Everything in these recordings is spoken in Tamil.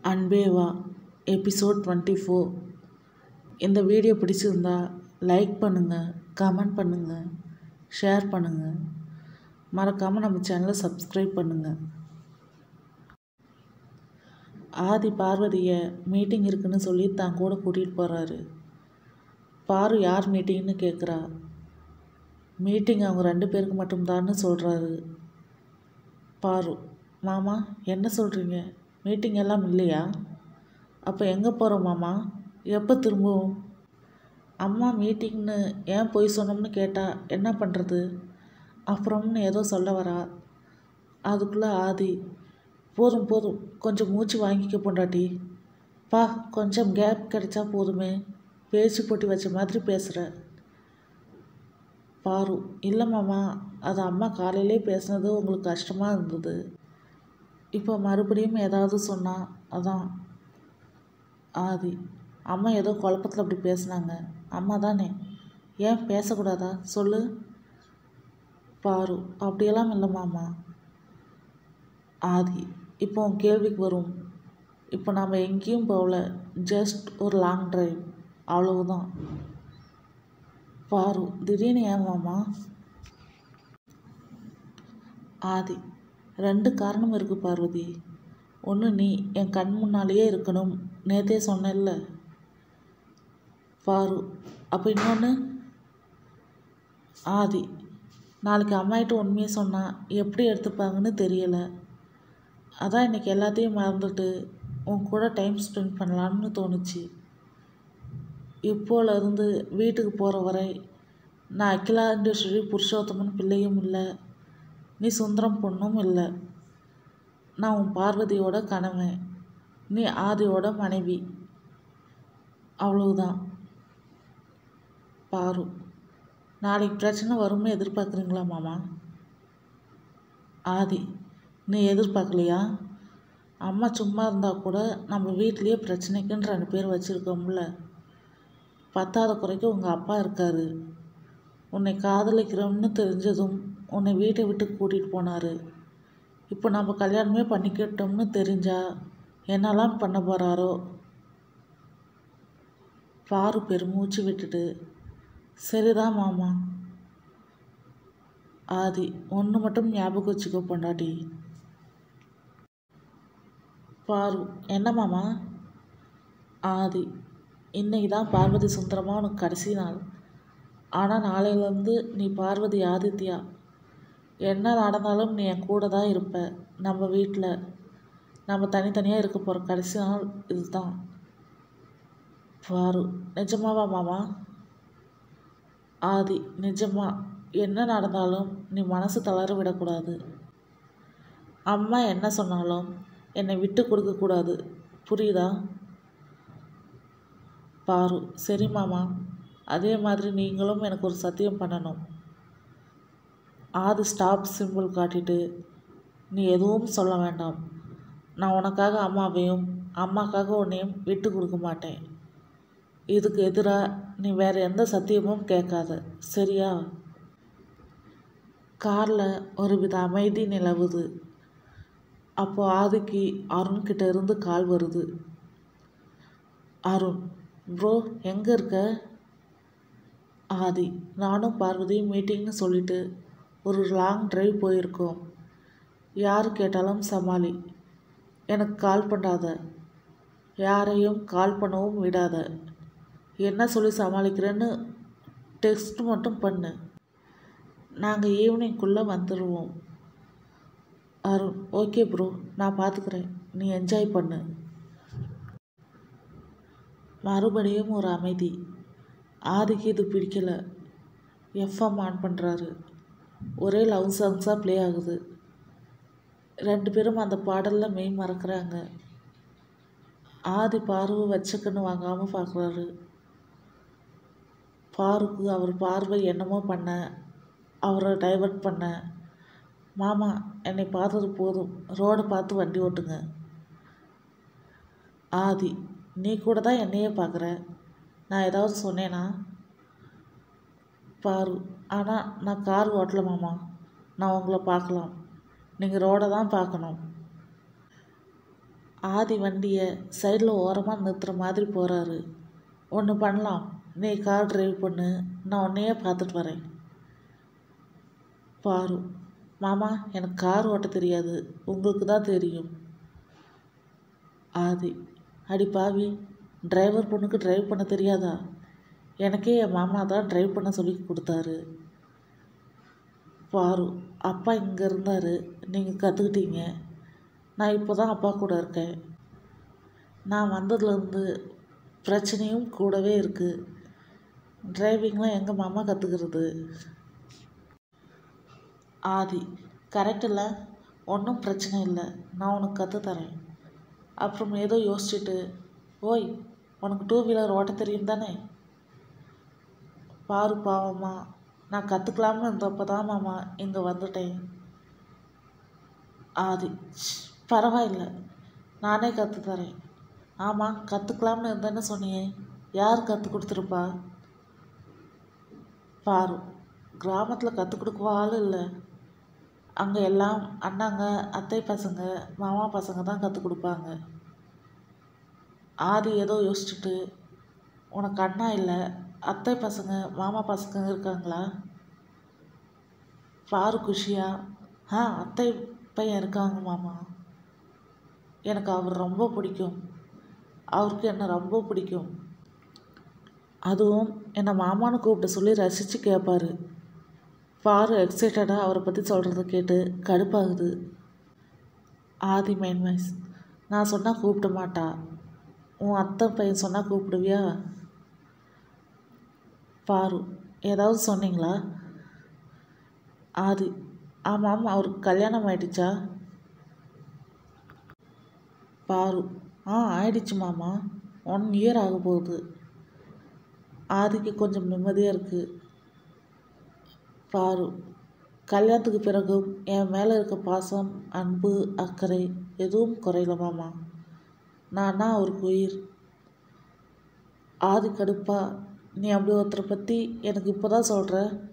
அன்பே வா எபிசோட் டுவெண்ட்டி ஃபோர் இந்த வீடியோ பிடிச்சிருந்தா லைக் பண்ணுங்கள் கமெண்ட் பண்ணுங்கள் ஷேர் பண்ணுங்கள் மறக்காமல் நம்ம சேனலை சப்ஸ்கிரைப் பண்ணுங்கள் ஆதி பார்வதியை மீட்டிங் இருக்குன்னு சொல்லி தான் கூட கூட்டிகிட்டு போகிறாரு பாரு யார் மீட்டிங்னு கேட்குறா மீட்டிங் அவங்க ரெண்டு பேருக்கு மட்டும்தான்னு சொல்கிறாரு பாரு மாமா என்ன சொல்கிறீங்க மீட்டிங் எல்லாம் இல்லையா அப்போ எங்கே போகிறோம் மாமா எப்போ திரும்புவோம் அம்மா மீட்டிங்னு ஏன் போய் சொன்னோம்னு கேட்டால் என்ன பண்ணுறது அப்புறம்னு ஏதோ சொல்ல வரா அதுக்குள்ளே ஆதி போதும் போதும் கொஞ்சம் மூச்சு வாங்கிக்க பொண்டாட்டி பா கொஞ்சம் கேப் கிடைச்சா போதுமே பேச்சு போட்டி வச்ச மாதிரி பேசுகிற பாரு இல்லை மாமா அது அம்மா காலையிலே பேசுனது உங்களுக்கு கஷ்டமாக இருந்தது இப்போ மறுபடியும் ஏதாவது சொன்னா அதான் ஆதி அம்மா ஏதோ குழப்பத்தில் அப்படி பேசுனாங்க அம்மா தானே ஏன் பேசக்கூடாதா சொல்லு பாரு அப்படியெல்லாம் இல்லை மாமா ஆதி இப்போ உன் கேள்விக்கு வரும் இப்போ நாம் எங்கேயும் போகல ஜஸ்ட் ஒரு லாங் டிரைவ் அவ்வளவுதான் பாரு திடீர்னு ஏன் மாமா ஆதி ரெண்டு காரணம் இருக்குது பார்வதி ஒன்று நீ என் கண் முன்னாலேயே இருக்கணும் நேத்தே சொன்னேல்ல பாரு அப்போ இன்னொன்று ஆதி நாளைக்கு அம்மாயிட்ட உண்மையை சொன்னால் எப்படி எடுத்துப்பாங்கன்னு தெரியலை அதான் இன்னைக்கு எல்லாத்தையும் மறந்துட்டு உன் கூட டைம் ஸ்பெண்ட் பண்ணலான்னு தோணுச்சு இப்போலேருந்து வீட்டுக்கு போகிற வரை நான் அகிலாண்டேஸ்வரி புருஷோத்தமன் பிள்ளையும் இல்லை நீ சுந்தரம் பொண்ணும் இல்லை நான் உன் பார்வதியோட கணவன் நீ ஆதியோட மனைவி அவ்வளவுதான் பாரு நாளைக்கு பிரச்சனை வரும்னு எதிர்பார்க்குறீங்களா மாமா ஆதி நீ எதிர்பார்க்கலையா அம்மா சும்மா இருந்தால் கூட நம்ம வீட்லேயே பிரச்சனைக்குன்னு ரெண்டு பேர் வச்சுருக்கோம்ல பத்தாத குறைக்கு உங்கள் அப்பா இருக்காரு உன்னை காதலிக்கிறோம்னு தெரிஞ்சதும் உன்னை வீட்டை விட்டு கூட்டிகிட்டு போனார் இப்போ நம்ம கல்யாணமே பண்ணிக்கிட்டோம்னு தெரிஞ்சா என்னெல்லாம் பண்ண போகிறாரோ பாரு பெருமூச்சு விட்டுட்டு சரிதான் மாமா ஆதி ஒன்று மட்டும் ஞாபகம் வச்சுக்கோ பொண்டாட்டி பாரு என்ன மாமா ஆதி இன்னைக்கு தான் பார்வதி சுந்தரமா உனக்கு கடைசி நாள் ஆனால் நாளையிலேருந்து நீ பார்வதி ஆதித்யா என்ன நடந்தாலும் நீ என் கூட தான் இருப்ப நம்ம வீட்டில் நம்ம தனித்தனியாக இருக்க போகிற கடைசி நாள் இதுதான் பாரு நிஜமாவா மாமா ஆதி நிஜமா என்ன நடந்தாலும் நீ மனசு தளர விடக்கூடாது அம்மா என்ன சொன்னாலும் என்னை விட்டு கொடுக்கக்கூடாது புரியுதா பாரு சரி மாமா அதே மாதிரி நீங்களும் எனக்கு ஒரு சத்தியம் பண்ணணும் ஆதி ஸ்டாப் சிம்பிள் காட்டிட்டு நீ எதுவும் சொல்ல வேண்டாம் நான் உனக்காக அம்மாவையும் அம்மாக்காக உன்னையும் விட்டு கொடுக்க மாட்டேன் இதுக்கு எதிராக நீ வேறு எந்த சத்தியமும் கேட்காத சரியா காரில் ஒரு வித அமைதி நிலவுது அப்போ ஆதிக்கு அருண்கிட்ட இருந்து கால் வருது அருண் ப்ரோ எங்கே இருக்க ஆதி நானும் பார்வதியும் மீட்டிங்னு சொல்லிட்டு ஒரு லாங் டிரைவ் போயிருக்கோம் யார் கேட்டாலும் சமாளி எனக்கு கால் பண்ணாத யாரையும் கால் பண்ணவும் விடாத என்ன சொல்லி சமாளிக்கிறேன்னு டெக்ஸ்ட் மட்டும் பண்ணு நாங்கள் ஈவினிங்குள்ளே வந்துடுவோம் அருண் ஓகே ப்ரோ நான் பார்த்துக்கிறேன் நீ என்ஜாய் பண்ணு மறுபடியும் ஒரு அமைதி ஆதிக்கு இது பிடிக்கல எஃப்எம் ஆன் பண்ணுறாரு ஒரே லவ் சாங்ஸாக ப்ளே ஆகுது ரெண்டு பேரும் அந்த பாடலில் மெய் மறக்கிறாங்க ஆதி பார்வை வச்சக்கண்ணு வாங்காமல் பார்க்குறாரு பாருக்கு அவர் பார்வை என்னமோ பண்ண அவரை டைவர்ட் பண்ண மாமா என்னை பார்த்தது போதும் ரோடை பார்த்து வண்டி ஓட்டுங்க ஆதி நீ கூட தான் என்னையே பார்க்குற நான் ஏதாவது சொன்னேனா பாரு ஆனால் நான் கார் ஓட்டல மாமா நான் உங்களை பார்க்கலாம் நீங்கள் ரோடை தான் பார்க்கணும் ஆதி வண்டியை சைடில் ஓரமாக நிறுத்துற மாதிரி போகிறாரு ஒன்று பண்ணலாம் நீ கார் டிரைவ் பண்ணு நான் உன்னையே பார்த்துட்டு வரேன் பாரு மாமா எனக்கு கார் ஓட்ட தெரியாது உங்களுக்கு தான் தெரியும் ஆதி அடி பாவி டிரைவர் பொண்ணுக்கு டிரைவ் பண்ண தெரியாதா எனக்கே என் மாமா தான் டிரைவ் பண்ண சொல்லி கொடுத்தாரு பாரு அப்பா இங்கே இருந்தார் நீங்கள் கற்றுக்கிட்டீங்க நான் இப்போ தான் அப்பா கூட இருக்கேன் நான் வந்ததுலேருந்து பிரச்சனையும் கூடவே இருக்குது டிரைவிங்லாம் எங்கள் மாமா கற்றுக்கிறது ஆதி கரெக்ட் இல்லை ஒன்றும் பிரச்சனை இல்லை நான் உனக்கு கற்றுத்தரேன் அப்புறம் ஏதோ யோசிச்சுட்டு ஓய் உனக்கு டூ வீலர் ஓட்ட தெரியும் தானே பாரு பாவம்மா நான் கற்றுக்கலாம்னு இருந்தப்போ தான் மாமா இங்கே வந்துட்டேன் ஆதி ஷ், பரவாயில்ல நானே கற்றுத்தரேன் ஆமாம் கற்றுக்கலாம்னு இருந்தேன்னு சொன்னியே யார் கற்றுக் கொடுத்துருப்பா பாரு கிராமத்தில் கற்றுக் கொடுக்கவா ஆள் இல்லை அங்கே எல்லாம் அண்ணாங்க அத்தை பசங்க மாமா பசங்க தான் கற்றுக் கொடுப்பாங்க ஆதி ஏதோ யோசிச்சுட்டு உனக்கு அண்ணா இல்லை அத்தை பசங்க மாமா பசங்க இருக்காங்களா பாரு குஷியா ஆ அத்தை பையன் இருக்காங்க மாமா எனக்கு அவர் ரொம்ப பிடிக்கும் அவருக்கு என்னை ரொம்ப பிடிக்கும் அதுவும் என்னை மாமான்னு கூப்பிட்டு சொல்லி ரசித்து கேட்பாரு பாரு எக்ஸைட்டடாக அவரை பற்றி சொல்கிறத கேட்டு கடுப்பாகுது ஆதி மைண்ட் வாய்ஸ் நான் சொன்னால் கூப்பிட மாட்டா உன் அத்தை பையன் சொன்னால் கூப்பிடுவியா பாரு ஏதாவது சொன்னீங்களா ஆதி ஆமாம் அவருக்கு கல்யாணம் ஆயிடுச்சா பாரு ஆ ஆயிடுச்சு மாமா ஒன் இயர் ஆக போகுது ஆதிக்கு கொஞ்சம் நிம்மதியாக இருக்குது பாரு கல்யாணத்துக்கு பிறகும் என் மேலே இருக்க பாசம் அன்பு அக்கறை எதுவும் குறையல மாமா நானா அவருக்கு உயிர் ஆதி கடுப்பா நீ அப்படி ஒருத்தரை பற்றி எனக்கு இப்போ தான் சொல்கிற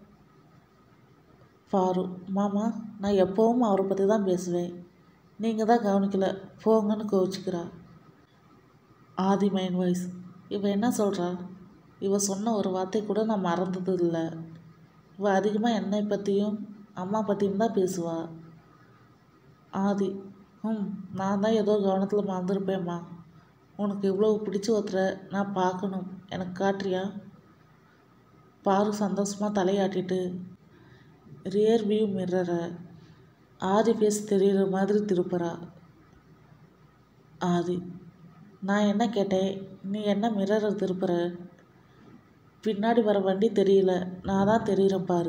பாரு மாமா நான் எப்போவும் அவரை பற்றி தான் பேசுவேன் நீங்கள் தான் கவனிக்கல போங்கன்னு கோவிச்சுக்கிறா ஆதி மைண்ட் வாய்ஸ் இவ என்ன சொல்கிறா இவ சொன்ன ஒரு வார்த்தை கூட நான் மறந்தது இல்லை இவ அதிகமாக என்னை பற்றியும் அம்மா பற்றியும் தான் பேசுவா ஆதி ம் நான் தான் ஏதோ கவனத்தில் மறந்துருப்பேம்மா உனக்கு இவ்வளோ பிடிச்ச ஒருத்தரை நான் பார்க்கணும் எனக்கு காட்டுறியா பாரு சந்தோஷமாக தலையாட்டிட்டு ரியர் வியூ மிரரை ஆதி ஃபேஸ் தெரியுற மாதிரி திருப்புறா ஆதி நான் என்ன கேட்டேன் நீ என்ன மிரரை திருப்புற பின்னாடி வர வண்டி தெரியல நான் தான் தெரியுறேன் பாரு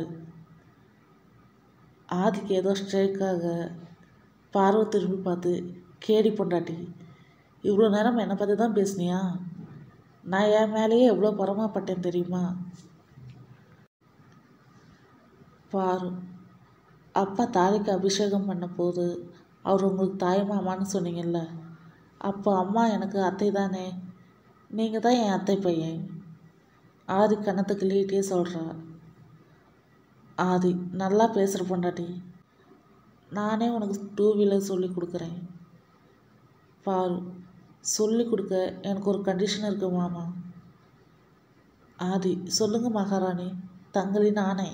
ஆதிக்கு ஏதோ ஸ்ட்ரைக்காக பார்வை திரும்பி பார்த்து கேடி பொண்டாட்டி இவ்வளோ நேரம் என்னை பற்றி தான் பேசுனியா நான் என் மேலேயே எவ்வளோ பொறமாப்பட்டேன் தெரியுமா பாரு அப்பா தாலிக்கு அபிஷேகம் பண்ண போது அவர் உங்களுக்கு தாய் மாமான்னு சொன்னீங்கல்ல அப்போ அம்மா எனக்கு அத்தை தானே நீங்கள் தான் என் அத்தை பையன் ஆதி கணத்தை கிள்ளிகிட்டே சொல்கிறா ஆதி நல்லா பேசுகிற பொண்டாட்டி நானே உனக்கு டூ வீலர் சொல்லி கொடுக்குறேன் பாரு சொல்லி கொடுக்க எனக்கு ஒரு கண்டிஷன் இருக்கு மாமா ஆதி சொல்லுங்க மகாராணி தங்களின் ஆணை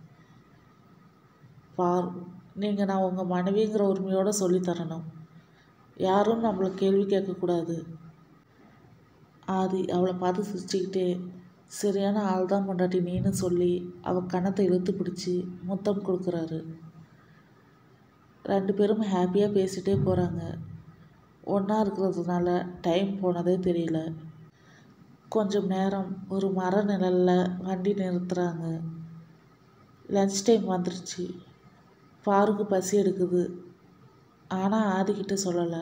பார் நீங்கள் நான் உங்கள் மனைவிங்கிற உரிமையோடு சொல்லித் தரணும் யாரும் நம்மளை கேள்வி கேட்கக்கூடாது ஆதி அவளை பார்த்து சிரிச்சுக்கிட்டே சரியான ஆள் தான் பொண்டாட்டி நீன்னு சொல்லி அவள் கணத்தை இழுத்து பிடிச்சி முத்தம் கொடுக்குறாரு ரெண்டு பேரும் ஹாப்பியாக பேசிகிட்டே போகிறாங்க ஒன்றா இருக்கிறதுனால டைம் போனதே தெரியல கொஞ்சம் நேரம் ஒரு மர நிழலில் வண்டி நிறுத்துகிறாங்க லன்ச் டைம் வந்துருச்சு பாருக்கு பசி எடுக்குது ஆனால் ஆதிக்கிட்ட சொல்லலை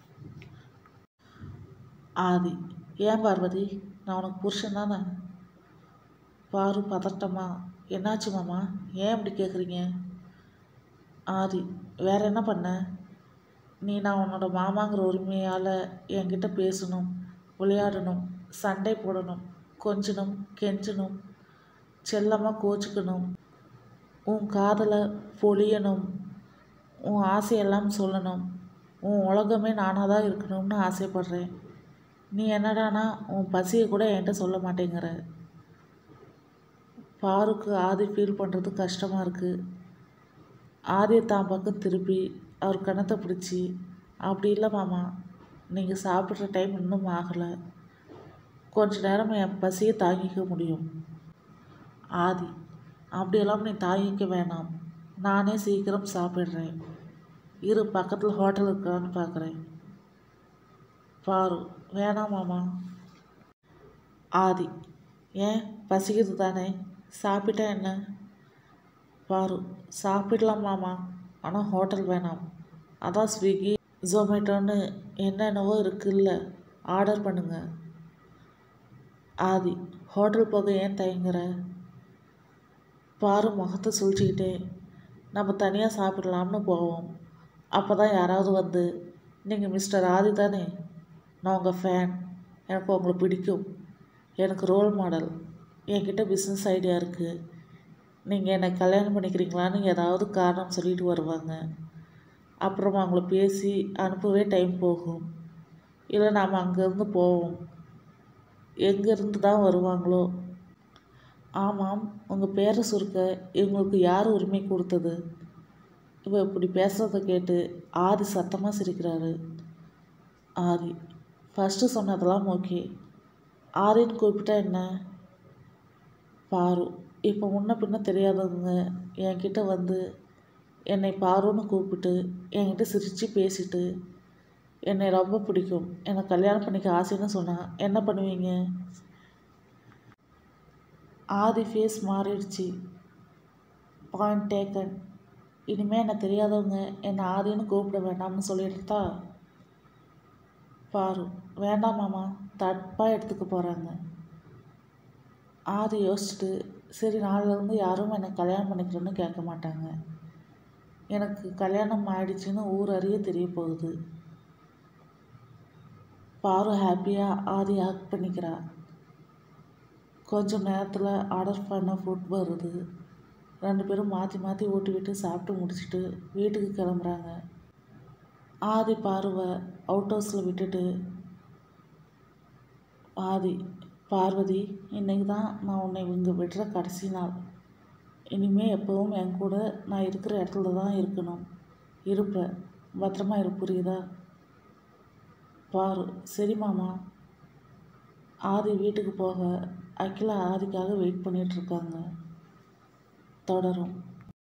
ஆதி ஏன் பார்வதி நான் உனக்கு புருஷன் தானே பாரு பதட்டமா என்னாச்சு மாமா ஏன் அப்படி கேட்குறீங்க ஆதி வேற என்ன பண்ண நீ நான் உன்னோட மாமாங்கிற உரிமையால் என்கிட்ட பேசணும் விளையாடணும் சண்டை போடணும் கொஞ்சணும் கெஞ்சணும் செல்லமாக கோச்சுக்கணும் உன் காதலை பொழியணும் உன் ஆசையெல்லாம் சொல்லணும் உன் உலகமே நானாக தான் இருக்கணும்னு ஆசைப்படுறேன் நீ என்னடானா உன் பசியை கூட என்கிட்ட சொல்ல மாட்டேங்கிற பாருக்கு ஆதி ஃபீல் பண்ணுறது கஷ்டமாக இருக்குது ஆதியை தான் பக்கம் திருப்பி அவர் கணத்தை பிடிச்சி அப்படி இல்லை மாமா நீங்கள் சாப்பிட்ற டைம் இன்னும் ஆகலை கொஞ்ச நேரம் என் பசியை தாங்கிக்க முடியும் ஆதி அப்படியெல்லாம் நீ தாங்கிக்க வேணாம் நானே சீக்கிரம் சாப்பிட்றேன் இரு பக்கத்தில் ஹோட்டல் இருக்கான்னு பார்க்குறேன் பாரு வேணாம் மாமா ஆதி ஏன் பசிக்குது தானே சாப்பிட்டா என்ன பாரு சாப்பிடலாம் மாமா ஆனால் ஹோட்டல் வேணாம் அதான் ஸ்விக்கி ஜொமேட்டோன்னு என்னென்னவோ இருக்குல்ல ஆர்டர் பண்ணுங்க ஆதி ஹோட்டல் போக ஏன் தயங்குற பாரு முகத்தை சுழிச்சிக்கிட்டே நம்ம தனியாக சாப்பிடலாம்னு போவோம் அப்போ தான் யாராவது வந்து நீங்கள் மிஸ்டர் ஆதி தானே நான் உங்கள் ஃபேன் எனக்கு உங்களை பிடிக்கும் எனக்கு ரோல் மாடல் என்கிட்ட பிஸ்னஸ் ஐடியா இருக்குது நீங்கள் என்னை கல்யாணம் பண்ணிக்கிறீங்களான்னு ஏதாவது காரணம் சொல்லிட்டு வருவாங்க அப்புறமா அவங்கள பேசி அனுப்பவே டைம் போகும் இல்லை நாம் அங்கேருந்து போவோம் எங்கேருந்து தான் வருவாங்களோ ஆமாம் உங்கள் பேரை சுருக்க இவங்களுக்கு யார் உரிமை கொடுத்தது இவ இப்படி பேசுகிறத கேட்டு ஆதி சத்தமாக சிரிக்கிறாரு ஆதி ஃபஸ்ட்டு சொன்னதெல்லாம் ஓகே ஆதின்னு கூப்பிட்டா என்ன பாரு இப்போ முன்ன பின்ன தெரியாதவங்க என்கிட்ட வந்து என்னை பாருன்னு கூப்பிட்டு என்கிட்ட சிரித்து பேசிட்டு என்னை ரொம்ப பிடிக்கும் என்னை கல்யாணம் பண்ணிக்க ஆசைன்னு சொன்னால் என்ன பண்ணுவீங்க ஆதி ஃபேஸ் மாறிடுச்சு பாயிண்ட் டேக்கன் இனிமேல் என்னை தெரியாதவங்க என்னை ஆதின்னு கூப்பிட வேண்டாம்னு சொல்லிடுதா பாரு வேண்டாம் மாமா தப்பாக எடுத்துக்க போகிறாங்க ஆதி யோசிச்சுட்டு சரி நாளிலேருந்து யாரும் என்னை கல்யாணம் பண்ணிக்கிறேன்னு கேட்க மாட்டாங்க எனக்கு கல்யாணம் ஆயிடுச்சுன்னு ஊர் அறிய தெரிய போகுது பாரு ஹாப்பியாக ஆதி ஹக் பண்ணிக்கிறா கொஞ்சம் நேரத்தில் ஆர்டர் பண்ண ஃபுட் வருது ரெண்டு பேரும் மாற்றி மாற்றி ஊட்டி விட்டு சாப்பிட்டு முடிச்சுட்டு வீட்டுக்கு கிளம்புறாங்க ஆதி பார்வை அவுட் ஹவுஸில் விட்டுட்டு ஆதி பார்வதி இன்னைக்கு தான் நான் உன்னை இங்கே விடுற கடைசி நாள் இனிமேல் எப்பவும் என் கூட நான் இருக்கிற இடத்துல தான் இருக்கணும் இருப்பேன் பத்திரமா இரு புரியுதா பாரு சரி மாமா ஆதி வீட்டுக்கு போக அகிலா ஆதிக்காக வெயிட் பண்ணிகிட்ருக்காங்க தொடரும்